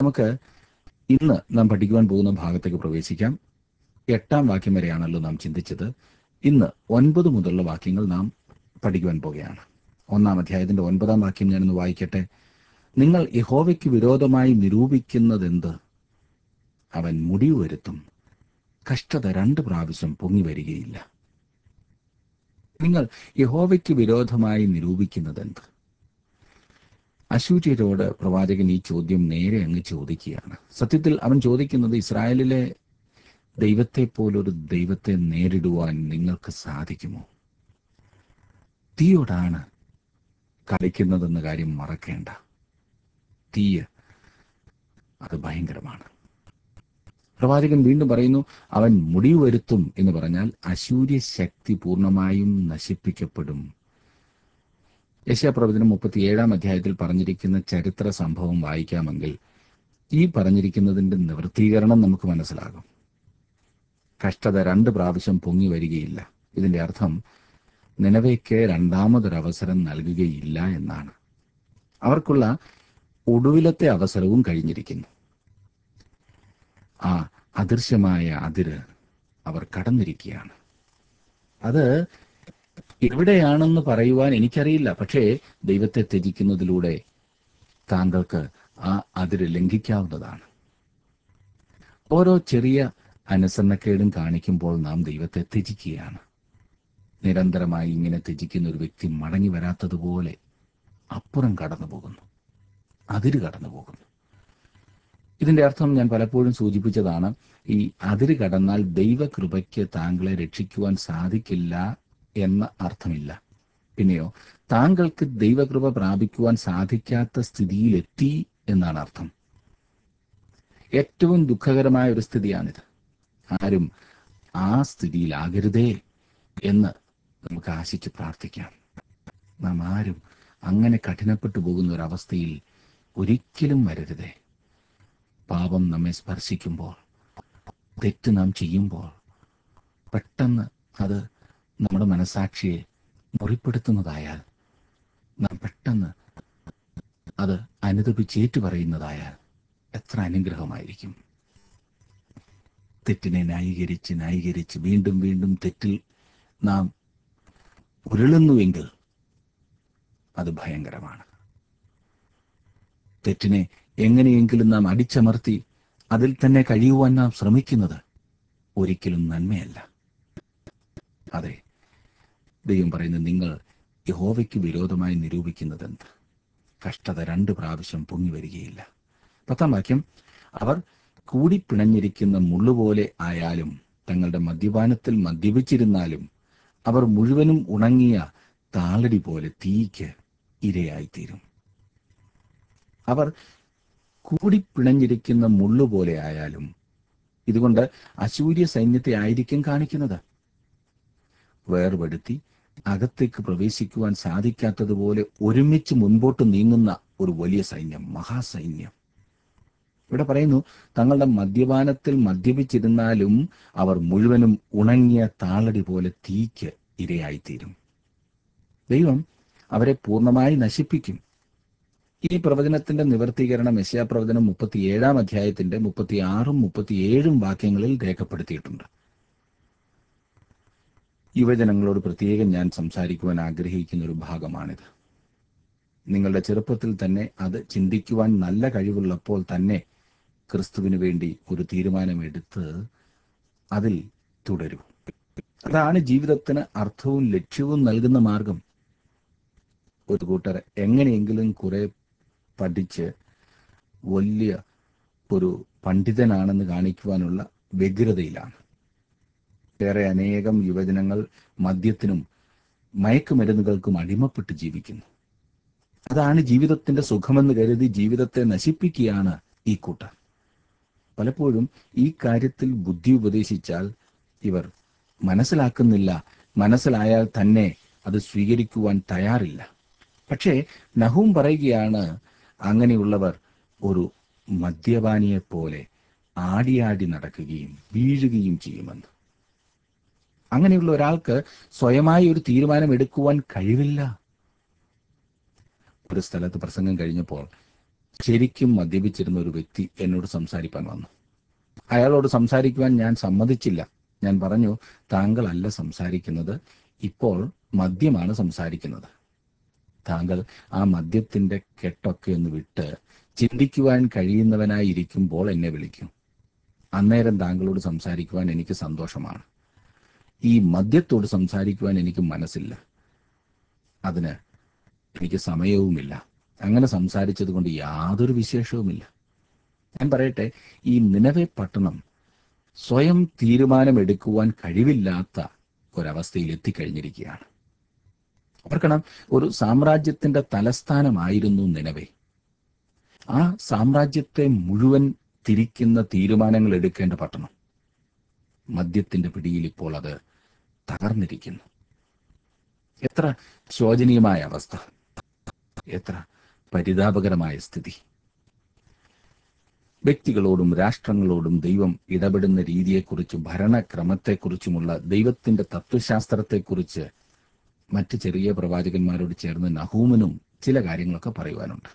നമുക്ക് ഇന്ന് നാം പഠിക്കുവാൻ പോകുന്ന ഭാഗത്തേക്ക് പ്രവേശിക്കാം എട്ടാം വാക്യം വരെയാണല്ലോ നാം ചിന്തിച്ചത് ഇന്ന് ഒൻപത് മുതലുള്ള വാക്യങ്ങൾ നാം പഠിക്കുവാൻ പോകുകയാണ് ഒന്നാം അധ്യായത്തിന്റെ ഒൻപതാം വാക്യം ഞാനൊന്ന് വായിക്കട്ടെ നിങ്ങൾ യഹോവയ്ക്ക് വിരോധമായി നിരൂപിക്കുന്നതെന്ത് അവൻ മുടിവ് വരുത്തും കഷ്ടത രണ്ട് പ്രാവശ്യം പൊങ്ങി വരികയില്ല നിങ്ങൾ യഹോവയ്ക്ക് വിരോധമായി നിരൂപിക്കുന്നതെന്ത് അശൂര്യരോട് പ്രവാചകൻ ഈ ചോദ്യം നേരെ അങ്ങ് ചോദിക്കുകയാണ് സത്യത്തിൽ അവൻ ചോദിക്കുന്നത് ഇസ്രായേലിലെ ദൈവത്തെ പോലൊരു ദൈവത്തെ നേരിടുവാൻ നിങ്ങൾക്ക് സാധിക്കുമോ തീയോടാണ് കളിക്കുന്നതെന്ന കാര്യം മറക്കേണ്ട തീയ് അത് ഭയങ്കരമാണ് പ്രവാചകൻ വീണ്ടും പറയുന്നു അവൻ മുടിവ് വരുത്തും എന്ന് പറഞ്ഞാൽ അശൂര്യ ശക്തി പൂർണ്ണമായും നശിപ്പിക്കപ്പെടും യശാപ്രവചനം മുപ്പത്തിയേഴാം അധ്യായത്തിൽ പറഞ്ഞിരിക്കുന്ന ചരിത്ര സംഭവം വായിക്കാമെങ്കിൽ ഈ പറഞ്ഞിരിക്കുന്നതിന്റെ നിവൃത്തീകരണം നമുക്ക് മനസ്സിലാകും കഷ്ടത രണ്ട് പ്രാവശ്യം പൊങ്ങി വരികയില്ല ഇതിന്റെ അർത്ഥം നിലവയ്ക്ക് രണ്ടാമതൊരവസരം നൽകുകയില്ല എന്നാണ് അവർക്കുള്ള ഒടുവിലത്തെ അവസരവും കഴിഞ്ഞിരിക്കുന്നു ആ അദൃശ്യമായ അതിര് അവർ കടന്നിരിക്കുകയാണ് അത് എവിടെയാണെന്ന് പറയുവാൻ എനിക്കറിയില്ല പക്ഷേ ദൈവത്തെ ത്യജിക്കുന്നതിലൂടെ താങ്കൾക്ക് ആ അതിര് ലംഘിക്കാവുന്നതാണ് ഓരോ ചെറിയ അനുസരണക്കേടും കാണിക്കുമ്പോൾ നാം ദൈവത്തെ ത്യജിക്കുകയാണ് നിരന്തരമായി ഇങ്ങനെ ത്യജിക്കുന്ന ഒരു വ്യക്തി മടങ്ങി വരാത്തതുപോലെ അപ്പുറം കടന്നു പോകുന്നു അതിര് കടന്നു പോകുന്നു ഇതിന്റെ അർത്ഥം ഞാൻ പലപ്പോഴും സൂചിപ്പിച്ചതാണ് ഈ അതിര് കടന്നാൽ ദൈവകൃപയ്ക്ക് താങ്കളെ രക്ഷിക്കുവാൻ സാധിക്കില്ല എന്ന അർത്ഥമില്ല പിന്നെയോ താങ്കൾക്ക് ദൈവകൃപ പ്രാപിക്കുവാൻ സാധിക്കാത്ത സ്ഥിതിയിലെത്തി എന്നാണ് അർത്ഥം ഏറ്റവും ദുഃഖകരമായ ഒരു സ്ഥിതിയാണിത് ആരും ആ സ്ഥിതിയിലാകരുതേ എന്ന് നമുക്ക് ആശിച്ച് പ്രാർത്ഥിക്കാം നാം ആരും അങ്ങനെ കഠിനപ്പെട്ടു പോകുന്ന ഒരവസ്ഥയിൽ ഒരിക്കലും വരരുതേ പാപം നമ്മെ സ്പർശിക്കുമ്പോൾ തെറ്റ് നാം ചെയ്യുമ്പോൾ പെട്ടെന്ന് അത് നമ്മുടെ മനസാക്ഷിയെ മുറിപ്പെടുത്തുന്നതായാൽ നാം പെട്ടെന്ന് അത് അനുദപിച്ചേറ്റു പറയുന്നതായാൽ എത്ര അനുഗ്രഹമായിരിക്കും തെറ്റിനെ ന്യായീകരിച്ച് ന്യായീകരിച്ച് വീണ്ടും വീണ്ടും തെറ്റിൽ നാം ഉരുളുന്നുവെങ്കിൽ അത് ഭയങ്കരമാണ് തെറ്റിനെ എങ്ങനെയെങ്കിലും നാം അടിച്ചമർത്തി അതിൽ തന്നെ കഴിയുവാൻ നാം ശ്രമിക്കുന്നത് ഒരിക്കലും നന്മയല്ല അതെ ദൈവം പറയുന്നത് നിങ്ങൾ യഹോവയ്ക്ക് വിരോധമായി നിരൂപിക്കുന്നതെന്ത് കഷ്ടത രണ്ട് പ്രാവശ്യം പൊങ്ങി വരികയില്ല പത്താം വാക്യം അവർ കൂടിപ്പിണഞ്ഞിരിക്കുന്ന മുള്ളുപോലെ ആയാലും തങ്ങളുടെ മദ്യപാനത്തിൽ മദ്യപിച്ചിരുന്നാലും അവർ മുഴുവനും ഉണങ്ങിയ താളടി പോലെ തീയ്ക്ക് ഇരയായിത്തീരും അവർ കൂടിപ്പിണഞ്ഞിരിക്കുന്ന മുള്ളുപോലെ ആയാലും ഇതുകൊണ്ട് അശൂര്യ സൈന്യത്തെ ആയിരിക്കും കാണിക്കുന്നത് വേർപെടുത്തി അകത്തേക്ക് പ്രവേശിക്കുവാൻ സാധിക്കാത്തതുപോലെ ഒരുമിച്ച് മുൻപോട്ട് നീങ്ങുന്ന ഒരു വലിയ സൈന്യം മഹാസൈന്യം ഇവിടെ പറയുന്നു തങ്ങളുടെ മദ്യപാനത്തിൽ മദ്യപിച്ചിരുന്നാലും അവർ മുഴുവനും ഉണങ്ങിയ താളടി പോലെ തീക്ക് ഇരയായിത്തീരും ദൈവം അവരെ പൂർണ്ണമായി നശിപ്പിക്കും ഈ പ്രവചനത്തിന്റെ നിവർത്തീകരണം യശയാ പ്രവചനം മുപ്പത്തിയേഴാം അധ്യായത്തിന്റെ മുപ്പത്തിയാറും മുപ്പത്തിയേഴും വാക്യങ്ങളിൽ രേഖപ്പെടുത്തിയിട്ടുണ്ട് യുവജനങ്ങളോട് പ്രത്യേകം ഞാൻ സംസാരിക്കുവാൻ ആഗ്രഹിക്കുന്ന ഒരു ഭാഗമാണിത് നിങ്ങളുടെ ചെറുപ്പത്തിൽ തന്നെ അത് ചിന്തിക്കുവാൻ നല്ല കഴിവുള്ളപ്പോൾ തന്നെ ക്രിസ്തുവിന് വേണ്ടി ഒരു തീരുമാനമെടുത്ത് അതിൽ തുടരൂ അതാണ് ജീവിതത്തിന് അർത്ഥവും ലക്ഷ്യവും നൽകുന്ന മാർഗം ഒരു കൂട്ടർ എങ്ങനെയെങ്കിലും കുറെ പഠിച്ച് വലിയ ഒരു പണ്ഡിതനാണെന്ന് കാണിക്കുവാനുള്ള വ്യഗ്രതയിലാണ് വേറെ അനേകം യുവജനങ്ങൾ മദ്യത്തിനും മയക്കുമരുന്നുകൾക്കും അടിമപ്പെട്ട് ജീവിക്കുന്നു അതാണ് ജീവിതത്തിന്റെ സുഖമെന്ന് കരുതി ജീവിതത്തെ നശിപ്പിക്കുകയാണ് ഈ കൂട്ടർ പലപ്പോഴും ഈ കാര്യത്തിൽ ബുദ്ധി ഉപദേശിച്ചാൽ ഇവർ മനസ്സിലാക്കുന്നില്ല മനസ്സിലായാൽ തന്നെ അത് സ്വീകരിക്കുവാൻ തയ്യാറില്ല പക്ഷേ നഹൂം പറയുകയാണ് അങ്ങനെയുള്ളവർ ഒരു മദ്യപാനിയെ പോലെ ആടിയാടി നടക്കുകയും വീഴുകയും ചെയ്യുമെന്ന് അങ്ങനെയുള്ള ഒരാൾക്ക് സ്വയമായി ഒരു തീരുമാനം എടുക്കുവാൻ കഴിവില്ല ഒരു സ്ഥലത്ത് പ്രസംഗം കഴിഞ്ഞപ്പോൾ ശരിക്കും മദ്യപിച്ചിരുന്ന ഒരു വ്യക്തി എന്നോട് സംസാരിക്കാൻ വന്നു അയാളോട് സംസാരിക്കുവാൻ ഞാൻ സമ്മതിച്ചില്ല ഞാൻ പറഞ്ഞു താങ്കളല്ല സംസാരിക്കുന്നത് ഇപ്പോൾ മദ്യമാണ് സംസാരിക്കുന്നത് താങ്കൾ ആ മദ്യത്തിന്റെ കെട്ടൊക്കെ ഒന്ന് വിട്ട് ചിന്തിക്കുവാൻ കഴിയുന്നവനായി ഇരിക്കുമ്പോൾ എന്നെ വിളിക്കും അന്നേരം താങ്കളോട് സംസാരിക്കുവാൻ എനിക്ക് സന്തോഷമാണ് ഈ മദ്യത്തോട് സംസാരിക്കുവാൻ എനിക്ക് മനസ്സില്ല അതിന് എനിക്ക് സമയവുമില്ല അങ്ങനെ സംസാരിച്ചത് കൊണ്ട് യാതൊരു വിശേഷവുമില്ല ഞാൻ പറയട്ടെ ഈ നിലവെ പട്ടണം സ്വയം തീരുമാനമെടുക്കുവാൻ കഴിവില്ലാത്ത ഒരവസ്ഥയിൽ എത്തിക്കഴിഞ്ഞിരിക്കുകയാണ് ഓർക്കണം ഒരു സാമ്രാജ്യത്തിന്റെ തലസ്ഥാനമായിരുന്നു നിലവെ ആ സാമ്രാജ്യത്തെ മുഴുവൻ തിരിക്കുന്ന തീരുമാനങ്ങൾ എടുക്കേണ്ട പട്ടണം മദ്യത്തിന്റെ പിടിയിൽ ഇപ്പോൾ അത് തകർന്നിരിക്കുന്നു എത്ര ശോചനീയമായ അവസ്ഥ എത്ര പരിതാപകരമായ സ്ഥിതി വ്യക്തികളോടും രാഷ്ട്രങ്ങളോടും ദൈവം ഇടപെടുന്ന രീതിയെക്കുറിച്ചും ഭരണക്രമത്തെക്കുറിച്ചുമുള്ള ദൈവത്തിന്റെ തത്വശാസ്ത്രത്തെക്കുറിച്ച് മറ്റ് ചെറിയ പ്രവാചകന്മാരോട് ചേർന്ന് നഹൂമിനും ചില കാര്യങ്ങളൊക്കെ പറയുവാനുണ്ട്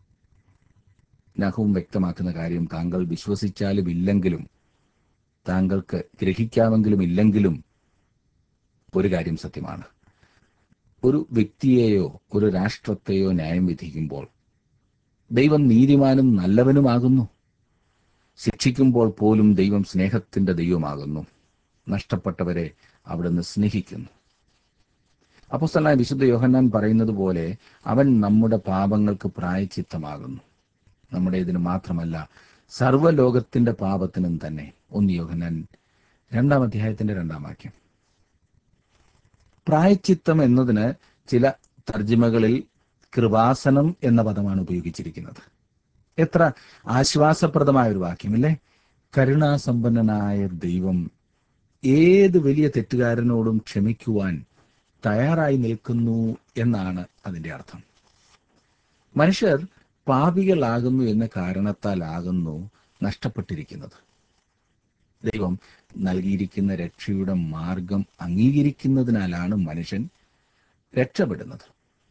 നഹൂം വ്യക്തമാക്കുന്ന കാര്യം താങ്കൾ വിശ്വസിച്ചാലും ഇല്ലെങ്കിലും താങ്കൾക്ക് ഗ്രഹിക്കാമെങ്കിലും ഇല്ലെങ്കിലും ഒരു കാര്യം സത്യമാണ് ഒരു വ്യക്തിയെയോ ഒരു രാഷ്ട്രത്തെയോ ന്യായം വിധിക്കുമ്പോൾ ദൈവം നീതിമാനും നല്ലവനുമാകുന്നു ശിക്ഷിക്കുമ്പോൾ പോലും ദൈവം സ്നേഹത്തിന്റെ ദൈവമാകുന്നു നഷ്ടപ്പെട്ടവരെ അവിടുന്ന് സ്നേഹിക്കുന്നു അപ്പോസ്തലനായ വിശുദ്ധ യോഹന്നാൻ പറയുന്നത് പോലെ അവൻ നമ്മുടെ പാപങ്ങൾക്ക് പ്രായച്ചിത്തമാകുന്നു നമ്മുടെ ഇതിന് മാത്രമല്ല സർവ്വലോകത്തിന്റെ പാപത്തിനും തന്നെ ഒന്ന് യോഹന്നാൻ രണ്ടാം അധ്യായത്തിന്റെ രണ്ടാം വാക്യം പ്രായച്ചിത്തം എന്നതിന് ചില തർജിമകളിൽ കൃപാസനം എന്ന പദമാണ് ഉപയോഗിച്ചിരിക്കുന്നത് എത്ര ആശ്വാസപ്രദമായ ഒരു വാക്യമല്ലേ കരുണാസമ്പന്നനായ ദൈവം ഏത് വലിയ തെറ്റുകാരനോടും ക്ഷമിക്കുവാൻ തയ്യാറായി നിൽക്കുന്നു എന്നാണ് അതിന്റെ അർത്ഥം മനുഷ്യർ പാപികളാകുന്നു എന്ന കാരണത്താലാകുന്നു നഷ്ടപ്പെട്ടിരിക്കുന്നത് ദൈവം നൽകിയിരിക്കുന്ന രക്ഷയുടെ മാർഗം അംഗീകരിക്കുന്നതിനാലാണ് മനുഷ്യൻ രക്ഷപ്പെടുന്നത്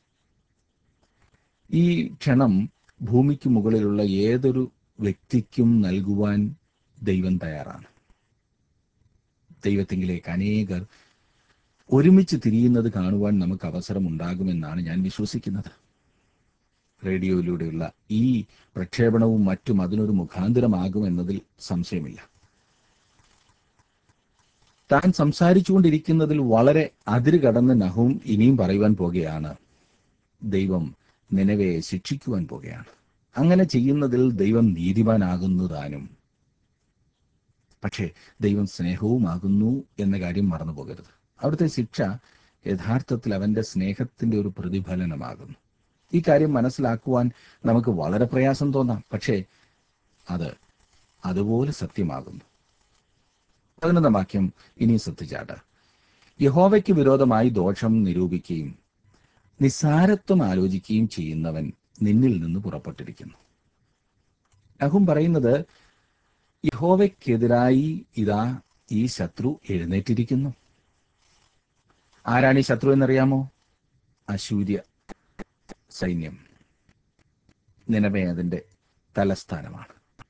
ഈ ക്ഷണം ഭൂമിക്ക് മുകളിലുള്ള ഏതൊരു വ്യക്തിക്കും നൽകുവാൻ ദൈവം തയ്യാറാണ് ദൈവത്തിങ്കിലേക്ക് അനേകർ ഒരുമിച്ച് തിരിയുന്നത് കാണുവാൻ നമുക്ക് അവസരമുണ്ടാകുമെന്നാണ് ഞാൻ വിശ്വസിക്കുന്നത് റേഡിയോയിലൂടെയുള്ള ഈ പ്രക്ഷേപണവും മറ്റും അതിനൊരു മുഖാന്തരമാകുമെന്നതിൽ സംശയമില്ല താൻ സംസാരിച്ചുകൊണ്ടിരിക്കുന്നതിൽ വളരെ അതിര് കടന്ന് നഹും ഇനിയും പറയുവാൻ പോകുകയാണ് ദൈവം നിലവയെ ശിക്ഷിക്കുവാൻ പോകുകയാണ് അങ്ങനെ ചെയ്യുന്നതിൽ ദൈവം നീതിമാനാകുന്നു താനും പക്ഷേ ദൈവം സ്നേഹവുമാകുന്നു എന്ന കാര്യം മറന്നു പോകരുത് അവിടുത്തെ ശിക്ഷ യഥാർത്ഥത്തിൽ അവന്റെ സ്നേഹത്തിന്റെ ഒരു പ്രതിഫലനമാകുന്നു ഈ കാര്യം മനസ്സിലാക്കുവാൻ നമുക്ക് വളരെ പ്രയാസം തോന്നാം പക്ഷേ അത് അതുപോലെ സത്യമാകുന്നു പതിനൊന്നാം വാക്യം ഇനി ശ്രദ്ധിച്ചാട്ട് യഹോവയ്ക്ക് വിരോധമായി ദോഷം നിരൂപിക്കുകയും നിസ്സാരത്വം ആലോചിക്കുകയും ചെയ്യുന്നവൻ നിന്നിൽ നിന്ന് പുറപ്പെട്ടിരിക്കുന്നു നഹും പറയുന്നത് യഹോവയ്ക്കെതിരായി ഇതാ ഈ ശത്രു എഴുന്നേറ്റിരിക്കുന്നു ആരാണ് ഈ ശത്രു എന്നറിയാമോ അശൂര്യ സൈന്യം നിലവേ അതിന്റെ തലസ്ഥാനമാണ്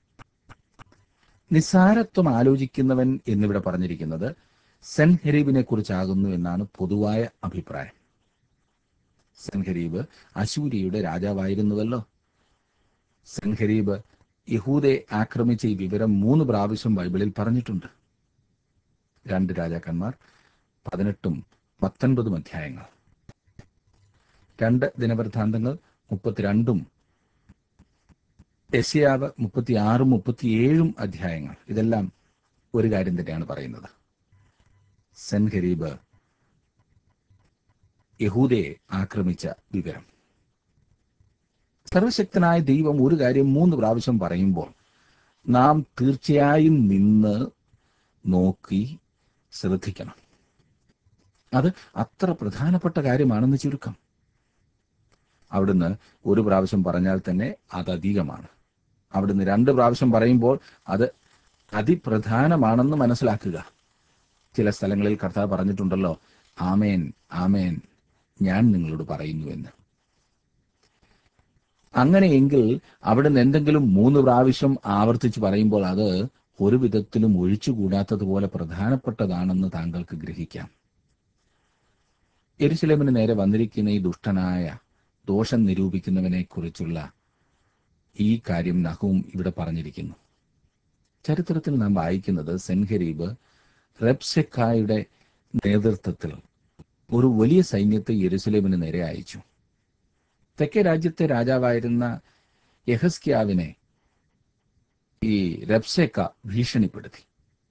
നിസ്സാരത്വം ആലോചിക്കുന്നവൻ എന്നിവിടെ പറഞ്ഞിരിക്കുന്നത് സെൻഹെരീബിനെ കുറിച്ചാകുന്നു എന്നാണ് പൊതുവായ അഭിപ്രായം സെൻഹരീബ് അശൂരിയുടെ രാജാവായിരുന്നുവല്ലോ സെൻഹരീബ് യഹൂദെ ആക്രമിച്ച ഈ വിവരം മൂന്ന് പ്രാവശ്യം ബൈബിളിൽ പറഞ്ഞിട്ടുണ്ട് രണ്ട് രാജാക്കന്മാർ പതിനെട്ടും പത്തൊൻപതും അധ്യായങ്ങൾ രണ്ട് ദിനവൃത്താന്തങ്ങൾ മുപ്പത്തിരണ്ടും എസിയാവ് മുപ്പത്തിയാറും മുപ്പത്തിയേഴും അധ്യായങ്ങൾ ഇതെല്ലാം ഒരു കാര്യം തന്നെയാണ് പറയുന്നത് സെൻഹരീബ് യഹൂദയെ ആക്രമിച്ച വിവരം സർവശക്തനായ ദൈവം ഒരു കാര്യം മൂന്ന് പ്രാവശ്യം പറയുമ്പോൾ നാം തീർച്ചയായും നിന്ന് നോക്കി ശ്രദ്ധിക്കണം അത് അത്ര പ്രധാനപ്പെട്ട കാര്യമാണെന്ന് ചുരുക്കം അവിടുന്ന് ഒരു പ്രാവശ്യം പറഞ്ഞാൽ തന്നെ അത് അധികമാണ് അവിടുന്ന് രണ്ട് പ്രാവശ്യം പറയുമ്പോൾ അത് അതിപ്രധാനമാണെന്ന് മനസ്സിലാക്കുക ചില സ്ഥലങ്ങളിൽ കർത്താവ് പറഞ്ഞിട്ടുണ്ടല്ലോ ആമേൻ ആമേൻ ഞാൻ നിങ്ങളോട് പറയുന്നു എന്ന് അങ്ങനെയെങ്കിൽ അവിടുന്ന് എന്തെങ്കിലും മൂന്ന് പ്രാവശ്യം ആവർത്തിച്ച് പറയുമ്പോൾ അത് ഒരു വിധത്തിലും ഒഴിച്ചുകൂടാത്തതുപോലെ പ്രധാനപ്പെട്ടതാണെന്ന് താങ്കൾക്ക് ഗ്രഹിക്കാം എരുസലേമിന് നേരെ വന്നിരിക്കുന്ന ഈ ദുഷ്ടനായ ദോഷം നിരൂപിക്കുന്നവനെ കുറിച്ചുള്ള ഈ കാര്യം നഹവും ഇവിടെ പറഞ്ഞിരിക്കുന്നു ചരിത്രത്തിൽ നാം വായിക്കുന്നത് സെൻഹരീബ് റെപ്സെക്കായുടെ നേതൃത്വത്തിൽ ഒരു വലിയ സൈന്യത്തെ യെരുസലേമിന് നേരെ അയച്ചു തെക്കേ രാജ്യത്തെ രാജാവായിരുന്ന യഹസ്ക്യാവിനെ ഈ റെപ്സെക്ക ഭീഷണിപ്പെടുത്തി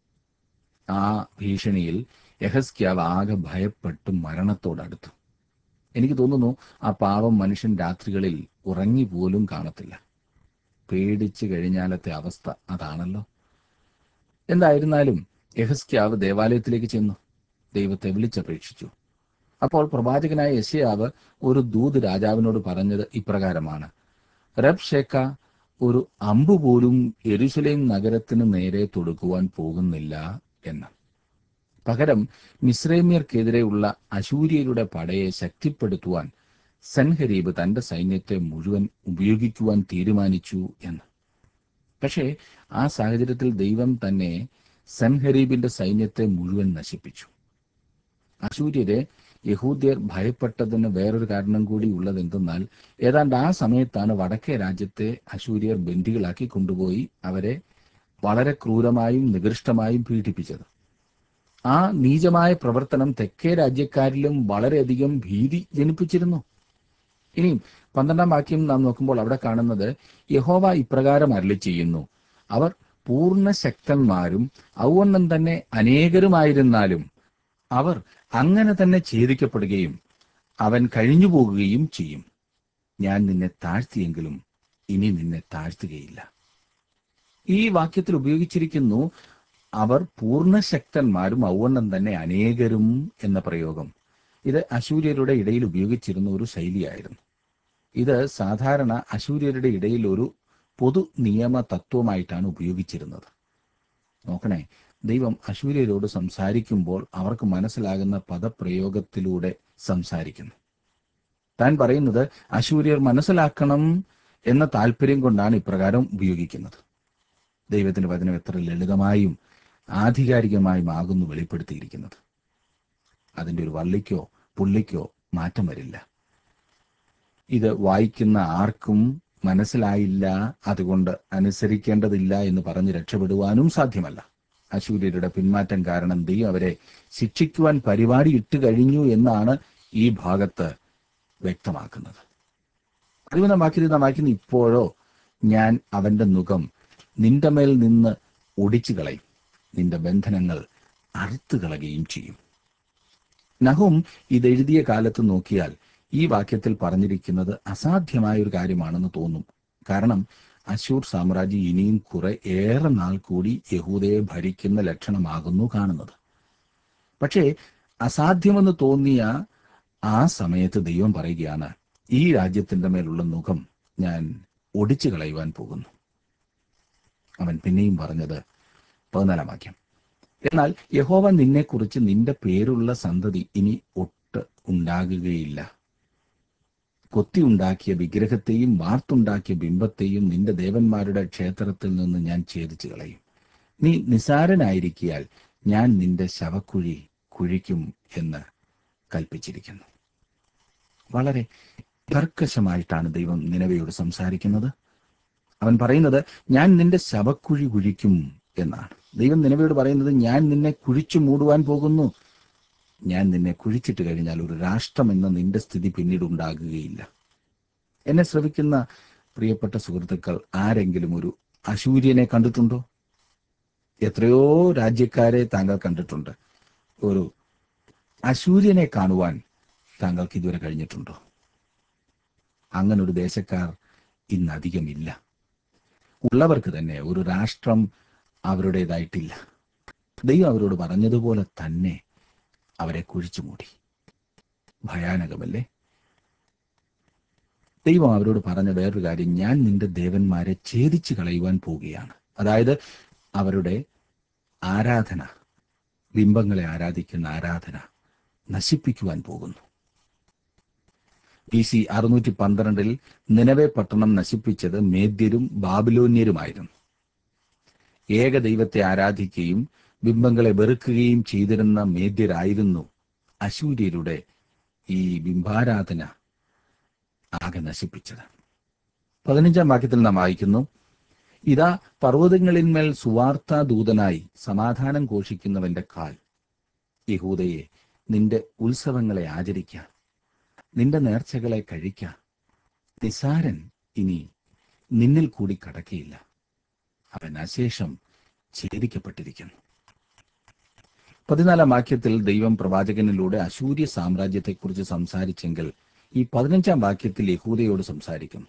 ആ ഭീഷണിയിൽ യഹസ്ക്യാവ് ആകെ ഭയപ്പെട്ട് മരണത്തോടടുത്തു എനിക്ക് തോന്നുന്നു ആ പാവം മനുഷ്യൻ രാത്രികളിൽ ഉറങ്ങി പോലും കാണത്തില്ല പേടിച്ചു കഴിഞ്ഞാലത്തെ അവസ്ഥ അതാണല്ലോ എന്തായിരുന്നാലും യഹസ്ക്യാവ് ദേവാലയത്തിലേക്ക് ചെന്നു ദൈവത്തെ വിളിച്ചപേക്ഷിച്ചു അപ്പോൾ പ്രവാചകനായ യശയാവ് ഒരു ദൂത് രാജാവിനോട് പറഞ്ഞത് ഇപ്രകാരമാണ് റബ് ഷേക്ക ഒരു അമ്പ് പോലും യെരുസലേം നഗരത്തിന് നേരെ തൊടുക്കുവാൻ പോകുന്നില്ല എന്ന് പകരം മിശ്രൈമ്യർക്കെതിരെയുള്ള അശൂര്യരുടെ പടയെ ശക്തിപ്പെടുത്തുവാൻ സൻഹരീബ് തന്റെ സൈന്യത്തെ മുഴുവൻ ഉപയോഗിക്കുവാൻ തീരുമാനിച്ചു എന്ന് പക്ഷേ ആ സാഹചര്യത്തിൽ ദൈവം തന്നെ സൻഹരീബിന്റെ സൈന്യത്തെ മുഴുവൻ നശിപ്പിച്ചു അശൂര്യരെ യഹൂദ്യർ ഭയപ്പെട്ടതിന് വേറൊരു കാരണം കൂടി ഉള്ളത് എന്തെന്നാൽ ഏതാണ്ട് ആ സമയത്താണ് വടക്കേ രാജ്യത്തെ അശൂര്യർ ബന്ദികളാക്കി കൊണ്ടുപോയി അവരെ വളരെ ക്രൂരമായും നികൃഷ്ടമായും പീഡിപ്പിച്ചത് ആ നീചമായ പ്രവർത്തനം തെക്കേ രാജ്യക്കാരിലും വളരെയധികം ഭീതി ജനിപ്പിച്ചിരുന്നു ഇനിയും പന്ത്രണ്ടാം വാക്യം നാം നോക്കുമ്പോൾ അവിടെ കാണുന്നത് യഹോവ ഇപ്രകാരം അരളി ചെയ്യുന്നു അവർ പൂർണ്ണ ശക്തന്മാരും ഔവണ്ണം തന്നെ അനേകരുമായിരുന്നാലും അവർ അങ്ങനെ തന്നെ ഛേദിക്കപ്പെടുകയും അവൻ കഴിഞ്ഞു പോകുകയും ചെയ്യും ഞാൻ നിന്നെ താഴ്ത്തിയെങ്കിലും ഇനി നിന്നെ താഴ്ത്തുകയില്ല ഈ വാക്യത്തിൽ ഉപയോഗിച്ചിരിക്കുന്നു അവർ പൂർണ്ണശക്തന്മാരും ഔവണ്ണം തന്നെ അനേകരും എന്ന പ്രയോഗം ഇത് അശൂര്യരുടെ ഇടയിൽ ഉപയോഗിച്ചിരുന്ന ഒരു ശൈലിയായിരുന്നു ഇത് സാധാരണ അശൂര്യരുടെ ഇടയിൽ ഒരു പൊതു നിയമ തത്വമായിട്ടാണ് ഉപയോഗിച്ചിരുന്നത് നോക്കണേ ദൈവം അശൂര്യരോട് സംസാരിക്കുമ്പോൾ അവർക്ക് മനസ്സിലാകുന്ന പദപ്രയോഗത്തിലൂടെ സംസാരിക്കുന്നു താൻ പറയുന്നത് അശൂര്യർ മനസ്സിലാക്കണം എന്ന താല്പര്യം കൊണ്ടാണ് ഇപ്രകാരം ഉപയോഗിക്കുന്നത് ദൈവത്തിന്റെ വചനം എത്ര ലളിതമായും ആധികാരികമായും ആകുന്നു വെളിപ്പെടുത്തിയിരിക്കുന്നത് അതിന്റെ ഒരു വള്ളിക്കോ പുള്ളിക്കോ മാറ്റം വരില്ല ഇത് വായിക്കുന്ന ആർക്കും മനസ്സിലായില്ല അതുകൊണ്ട് അനുസരിക്കേണ്ടതില്ല എന്ന് പറഞ്ഞ് രക്ഷപ്പെടുവാനും സാധ്യമല്ല അശൂര്യരുടെ പിന്മാറ്റം കാരണം ദൈവം അവരെ ശിക്ഷിക്കുവാൻ പരിപാടി ഇട്ട് കഴിഞ്ഞു എന്നാണ് ഈ ഭാഗത്ത് വ്യക്തമാക്കുന്നത് പതിമൂന്നാം വാക്യത്തിൽ നാം വായിക്കുന്ന ഇപ്പോഴോ ഞാൻ അവന്റെ മുഖം നിന്റെ മേൽ നിന്ന് ഒടിച്ചു കളയും നിന്റെ ബന്ധനങ്ങൾ അറുത്തു കളയുകയും ചെയ്യും നഹും ഇതെഴുതിയ കാലത്ത് നോക്കിയാൽ ഈ വാക്യത്തിൽ പറഞ്ഞിരിക്കുന്നത് അസാധ്യമായ ഒരു കാര്യമാണെന്ന് തോന്നും കാരണം അശൂർ സാമ്രാജ്യം ഇനിയും കുറെ ഏറെ നാൾ കൂടി യഹൂദയെ ഭരിക്കുന്ന ലക്ഷണമാകുന്നു കാണുന്നത് പക്ഷേ അസാധ്യമെന്ന് തോന്നിയ ആ സമയത്ത് ദൈവം പറയുകയാണ് ഈ രാജ്യത്തിന്റെ മേലുള്ള മുഖം ഞാൻ ഒടിച്ചു കളയുവാൻ പോകുന്നു അവൻ പിന്നെയും പറഞ്ഞത് പതിനാലാം വാക്യം എന്നാൽ യഹോവ നിന്നെക്കുറിച്ച് നിന്റെ പേരുള്ള സന്തതി ഇനി ഒട്ട് ഉണ്ടാകുകയില്ല കൊത്തിയുണ്ടാക്കിയ വിഗ്രഹത്തെയും വാർത്തുണ്ടാക്കിയ ബിംബത്തെയും നിന്റെ ദേവന്മാരുടെ ക്ഷേത്രത്തിൽ നിന്ന് ഞാൻ ഛേദിച്ചു കളയും നീ നിസാരനായിരിക്കിയാൽ ഞാൻ നിന്റെ ശവക്കുഴി കുഴിക്കും എന്ന് കൽപ്പിച്ചിരിക്കുന്നു വളരെ കർക്കശമായിട്ടാണ് ദൈവം നിലവയോട് സംസാരിക്കുന്നത് അവൻ പറയുന്നത് ഞാൻ നിന്റെ ശവക്കുഴി കുഴിക്കും എന്നാണ് ദൈവം നിലവയോട് പറയുന്നത് ഞാൻ നിന്നെ കുഴിച്ചു മൂടുവാൻ പോകുന്നു ഞാൻ നിന്നെ കുഴിച്ചിട്ട് കഴിഞ്ഞാൽ ഒരു രാഷ്ട്രം എന്ന നിന്റെ സ്ഥിതി പിന്നീട് ഉണ്ടാകുകയില്ല എന്നെ ശ്രവിക്കുന്ന പ്രിയപ്പെട്ട സുഹൃത്തുക്കൾ ആരെങ്കിലും ഒരു അശൂര്യനെ കണ്ടിട്ടുണ്ടോ എത്രയോ രാജ്യക്കാരെ താങ്കൾ കണ്ടിട്ടുണ്ട് ഒരു അശൂര്യനെ കാണുവാൻ താങ്കൾക്ക് ഇതുവരെ കഴിഞ്ഞിട്ടുണ്ടോ അങ്ങനെ ഒരു ദേശക്കാർ ഇന്ന് അധികമില്ല ഉള്ളവർക്ക് തന്നെ ഒരു രാഷ്ട്രം അവരുടേതായിട്ടില്ല ദൈവം അവരോട് പറഞ്ഞതുപോലെ തന്നെ അവരെ കുഴിച്ചു മൂടി ഭയാനകമല്ലേ ദൈവം അവരോട് പറഞ്ഞ വേറൊരു കാര്യം ഞാൻ നിന്റെ ദേവന്മാരെ ഛേദിച്ചു കളയുവാൻ പോവുകയാണ് അതായത് അവരുടെ ആരാധന ബിംബങ്ങളെ ആരാധിക്കുന്ന ആരാധന നശിപ്പിക്കുവാൻ പോകുന്നു ബി സി അറുന്നൂറ്റി പന്ത്രണ്ടിൽ നിലവെ പട്ടണം നശിപ്പിച്ചത് മേദ്യരും ബാബിലോന്യരുമായിരുന്നു ഏക ദൈവത്തെ ആരാധിക്കുകയും ബിംബങ്ങളെ വെറുക്കുകയും ചെയ്തിരുന്ന മേദ്യരായിരുന്നു അശൂര്യരുടെ ഈ ബിംബാരാധന ആകെ നശിപ്പിച്ചത് പതിനഞ്ചാം വാക്യത്തിൽ നാം വായിക്കുന്നു ഇതാ പർവ്വതങ്ങളിന്മേൽ സുവാർത്താ ദൂതനായി സമാധാനം ഘോഷിക്കുന്നവന്റെ കാൽ യഹൂദയെ നിന്റെ ഉത്സവങ്ങളെ ആചരിക്ക നിന്റെ നേർച്ചകളെ കഴിക്ക നിസാരൻ ഇനി നിന്നിൽ കൂടി കടക്കയില്ല അവൻ അശേഷം ഛേദിക്കപ്പെട്ടിരിക്കുന്നു പതിനാലാം വാക്യത്തിൽ ദൈവം പ്രവാചകനിലൂടെ അശൂര്യ സാമ്രാജ്യത്തെക്കുറിച്ച് സംസാരിച്ചെങ്കിൽ ഈ പതിനഞ്ചാം വാക്യത്തിൽ യഹൂദയോട് സംസാരിക്കുന്നു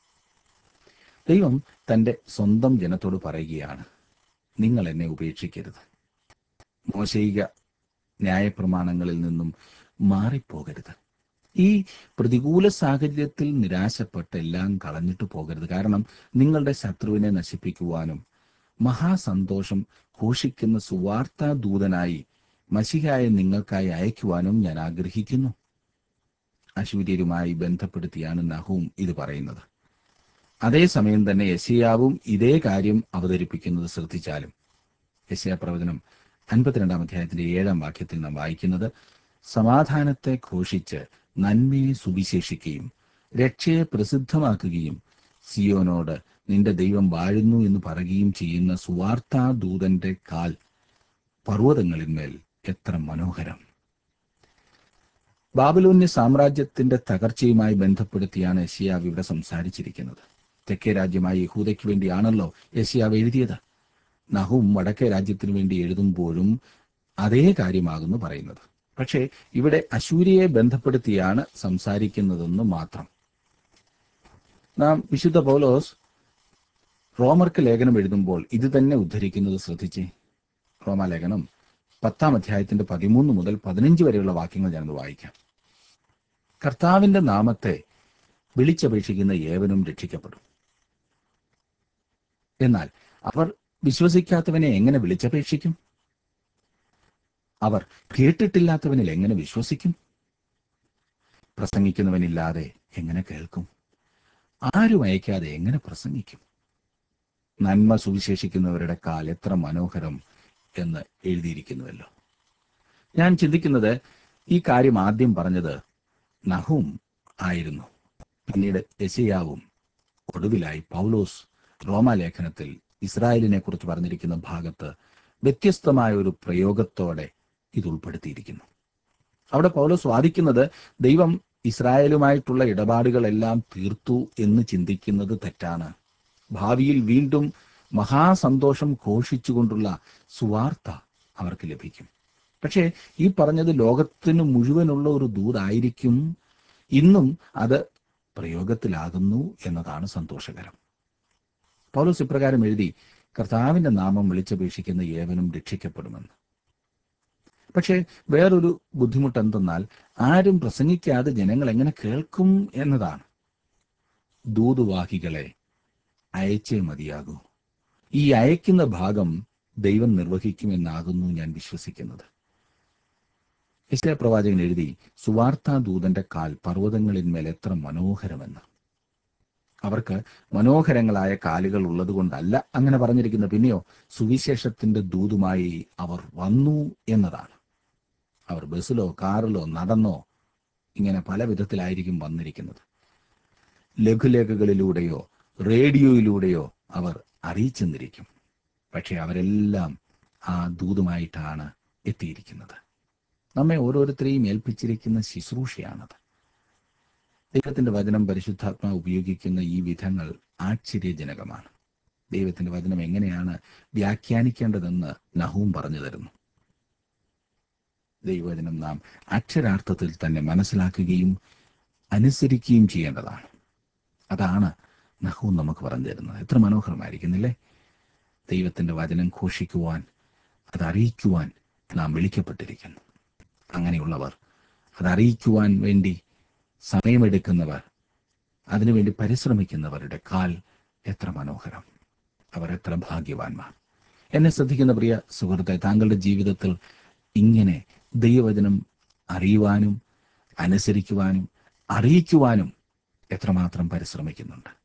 ദൈവം തന്റെ സ്വന്തം ജനത്തോട് പറയുകയാണ് നിങ്ങൾ എന്നെ ഉപേക്ഷിക്കരുത് മോശയിക ന്യായപ്രമാണങ്ങളിൽ നിന്നും മാറിപ്പോകരുത് ഈ പ്രതികൂല സാഹചര്യത്തിൽ നിരാശപ്പെട്ട് എല്ലാം കളഞ്ഞിട്ട് പോകരുത് കാരണം നിങ്ങളുടെ ശത്രുവിനെ നശിപ്പിക്കുവാനും മഹാസന്തോഷം ഘോഷിക്കുന്ന സുവാർത്താ ദൂതനായി മഷിഹായ നിങ്ങൾക്കായി അയക്കുവാനും ഞാൻ ആഗ്രഹിക്കുന്നു അശൂര്യരുമായി ബന്ധപ്പെടുത്തിയാണ് നഹൂം ഇത് പറയുന്നത് അതേസമയം തന്നെ യശയാവും ഇതേ കാര്യം അവതരിപ്പിക്കുന്നത് ശ്രദ്ധിച്ചാലും യശയ പ്രവചനം അൻപത്തിരണ്ടാം അധ്യായത്തിന്റെ ഏഴാം വാക്യത്തിൽ നാം വായിക്കുന്നത് സമാധാനത്തെ ഘോഷിച്ച് നന്മയെ സുവിശേഷിക്കുകയും രക്ഷയെ പ്രസിദ്ധമാക്കുകയും സിയോനോട് നിന്റെ ദൈവം വാഴുന്നു എന്ന് പറയുകയും ചെയ്യുന്ന സുവാർത്താ ദൂതന്റെ കാൽ പർവ്വതങ്ങളിന്മേൽ എത്ര മനോഹരം ബാബിലോന്യ സാമ്രാജ്യത്തിന്റെ തകർച്ചയുമായി ബന്ധപ്പെടുത്തിയാണ് യശിയാവ് ഇവിടെ സംസാരിച്ചിരിക്കുന്നത് തെക്കേ രാജ്യമായ യഹൂദയ്ക്ക് വേണ്ടിയാണല്ലോ യശിയാവ് എഴുതിയത് നഹും വടക്കേ രാജ്യത്തിനു വേണ്ടി എഴുതുമ്പോഴും അതേ കാര്യമാകുന്നു പറയുന്നത് പക്ഷേ ഇവിടെ അശൂര്യയെ ബന്ധപ്പെടുത്തിയാണ് സംസാരിക്കുന്നതെന്ന് മാത്രം നാം വിശുദ്ധ പൗലോസ് റോമർക്ക് ലേഖനം എഴുതുമ്പോൾ ഇത് തന്നെ ഉദ്ധരിക്കുന്നത് ശ്രദ്ധിച്ചേ റോമാലേഖനം പത്താം അധ്യായത്തിന്റെ പതിമൂന്ന് മുതൽ പതിനഞ്ച് വരെയുള്ള വാക്യങ്ങൾ ഞാനത് വായിക്കാം കർത്താവിന്റെ നാമത്തെ വിളിച്ചപേക്ഷിക്കുന്ന ഏവനും രക്ഷിക്കപ്പെടും എന്നാൽ അവർ വിശ്വസിക്കാത്തവനെ എങ്ങനെ വിളിച്ചപേക്ഷിക്കും അവർ കേട്ടിട്ടില്ലാത്തവനിൽ എങ്ങനെ വിശ്വസിക്കും പ്രസംഗിക്കുന്നവനില്ലാതെ എങ്ങനെ കേൾക്കും ആരും അയക്കാതെ എങ്ങനെ പ്രസംഗിക്കും നന്മ സുവിശേഷിക്കുന്നവരുടെ കാൽ എത്ര മനോഹരം എന്ന് എഴുതിയിരിക്കുന്നുവല്ലോ ഞാൻ ചിന്തിക്കുന്നത് ഈ കാര്യം ആദ്യം പറഞ്ഞത് നഹും ആയിരുന്നു പിന്നീട് യശയാവും ഒടുവിലായി പൗലോസ് റോമാലേഖനത്തിൽ ഇസ്രായേലിനെ കുറിച്ച് പറഞ്ഞിരിക്കുന്ന ഭാഗത്ത് വ്യത്യസ്തമായ ഒരു പ്രയോഗത്തോടെ ഇത് ഉൾപ്പെടുത്തിയിരിക്കുന്നു അവിടെ പൗലോസ് വാദിക്കുന്നത് ദൈവം ഇസ്രായേലുമായിട്ടുള്ള ഇടപാടുകളെല്ലാം തീർത്തു എന്ന് ചിന്തിക്കുന്നത് തെറ്റാണ് ഭാവിയിൽ വീണ്ടും മഹാസന്തോഷം ഘോഷിച്ചുകൊണ്ടുള്ള സുവാർത്ത അവർക്ക് ലഭിക്കും പക്ഷേ ഈ പറഞ്ഞത് ലോകത്തിന് മുഴുവനുള്ള ഒരു ദൂതായിരിക്കും ഇന്നും അത് പ്രയോഗത്തിലാകുന്നു എന്നതാണ് സന്തോഷകരം പൗലോസ് ഇപ്രകാരം എഴുതി കർത്താവിന്റെ നാമം വിളിച്ചപേക്ഷിക്കുന്ന ഏവനും രക്ഷിക്കപ്പെടുമെന്ന് പക്ഷേ വേറൊരു ബുദ്ധിമുട്ട് എന്തെന്നാൽ ആരും പ്രസംഗിക്കാതെ ജനങ്ങൾ എങ്ങനെ കേൾക്കും എന്നതാണ് ദൂതുവാഹികളെ അയച്ചേ മതിയാകൂ ഈ അയക്കുന്ന ഭാഗം ദൈവം നിർവഹിക്കുമെന്നാകുന്നു ഞാൻ വിശ്വസിക്കുന്നത് യശയ പ്രവാചകൻ എഴുതി സുവാർത്താ ദൂതന്റെ കാൽ പർവ്വതങ്ങളിന്മേൽ എത്ര മനോഹരമെന്ന് അവർക്ക് മനോഹരങ്ങളായ കാലുകൾ ഉള്ളതുകൊണ്ടല്ല അങ്ങനെ പറഞ്ഞിരിക്കുന്ന പിന്നെയോ സുവിശേഷത്തിന്റെ ദൂതുമായി അവർ വന്നു എന്നതാണ് അവർ ബസ്സിലോ കാറിലോ നടന്നോ ഇങ്ങനെ പല വിധത്തിലായിരിക്കും വന്നിരിക്കുന്നത് ലഘുലേഖകളിലൂടെയോ റേഡിയോയിലൂടെയോ അവർ അറിയിച്ചെന്നിരിക്കും പക്ഷെ അവരെല്ലാം ആ ദൂതുമായിട്ടാണ് എത്തിയിരിക്കുന്നത് നമ്മെ ഓരോരുത്തരെയും ഏൽപ്പിച്ചിരിക്കുന്ന ശുശ്രൂഷയാണത് ദൈവത്തിന്റെ വചനം പരിശുദ്ധാത്മാവ് ഉപയോഗിക്കുന്ന ഈ വിധങ്ങൾ ആശ്ചര്യജനകമാണ് ദൈവത്തിന്റെ വചനം എങ്ങനെയാണ് വ്യാഖ്യാനിക്കേണ്ടതെന്ന് നഹൂം പറഞ്ഞു തരുന്നു ദൈവവചനം നാം അക്ഷരാർത്ഥത്തിൽ തന്നെ മനസ്സിലാക്കുകയും അനുസരിക്കുകയും ചെയ്യേണ്ടതാണ് അതാണ് നഹൂം നമുക്ക് പറഞ്ഞു തരുന്നത് എത്ര മനോഹരമായിരിക്കുന്നില്ലേ ദൈവത്തിന്റെ വചനം ഘോഷിക്കുവാൻ അത് അറിയിക്കുവാൻ നാം വിളിക്കപ്പെട്ടിരിക്കുന്നു അങ്ങനെയുള്ളവർ അത് അറിയിക്കുവാൻ വേണ്ടി സമയമെടുക്കുന്നവർ അതിനുവേണ്ടി പരിശ്രമിക്കുന്നവരുടെ കാൽ എത്ര മനോഹരം അവർ എത്ര ഭാഗ്യവാന്മാർ എന്നെ ശ്രദ്ധിക്കുന്ന പ്രിയ സുഹൃത്തെ താങ്കളുടെ ജീവിതത്തിൽ ഇങ്ങനെ ദൈവവചനം അറിയുവാനും അനുസരിക്കുവാനും അറിയിക്കുവാനും എത്രമാത്രം പരിശ്രമിക്കുന്നുണ്ട്